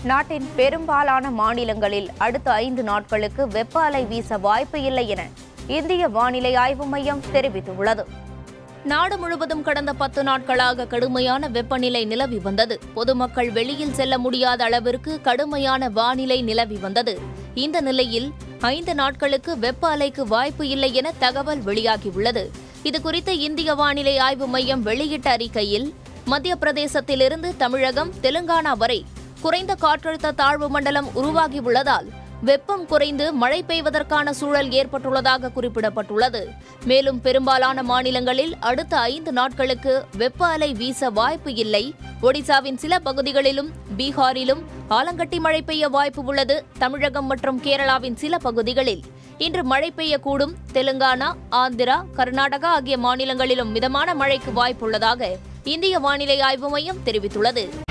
நாட்டின் பெரும்பாலான மாநிலங்களில் அடுத்த ஐந்து நாட்களுக்கு வெப்ப அலை வீச வாய்ப்பு இல்லை என இந்திய வானிலை ஆய்வு மையம் தெரிவித்துள்ளது நாடு முழுவதும் கடந்த பத்து நாட்களாக கடுமையான வெப்பநிலை நிலவி வந்தது பொதுமக்கள் வெளியில் செல்ல முடியாத அளவிற்கு கடுமையான வானிலை நிலவி வந்தது இந்த நிலையில் ஐந்து நாட்களுக்கு வெப்ப அலைக்கு வாய்ப்பு இல்லை என தகவல் வெளியாகியுள்ளது இதுகுறித்து இந்திய வானிலை ஆய்வு மையம் வெளியிட்ட அறிக்கையில் மத்திய பிரதேசத்திலிருந்து தமிழகம் தெலுங்கானா வரை குறைந்த காற்றழுத்த தாழ்வு மண்டலம் உருவாகியுள்ளதால் வெப்பம் குறைந்து மழை பெய்வதற்கான சூழல் ஏற்பட்டுள்ளதாக குறிப்பிடப்பட்டுள்ளது மேலும் பெரும்பாலான மாநிலங்களில் அடுத்த ஐந்து நாட்களுக்கு வெப்ப அலை வீச வாய்ப்பு இல்லை ஒடிசாவின் சில பகுதிகளிலும் பீகாரிலும் ஆலங்கட்டி மழை பெய்ய வாய்ப்பு உள்ளது தமிழகம் மற்றும் கேரளாவின் சில பகுதிகளில் இன்று மழை பெய்யக்கூடும் தெலுங்கானா ஆந்திரா கர்நாடகா ஆகிய மாநிலங்களிலும் மிதமான மழைக்கு வாய்ப்புள்ளதாக இந்திய வானிலை ஆய்வு மையம் தெரிவித்துள்ளது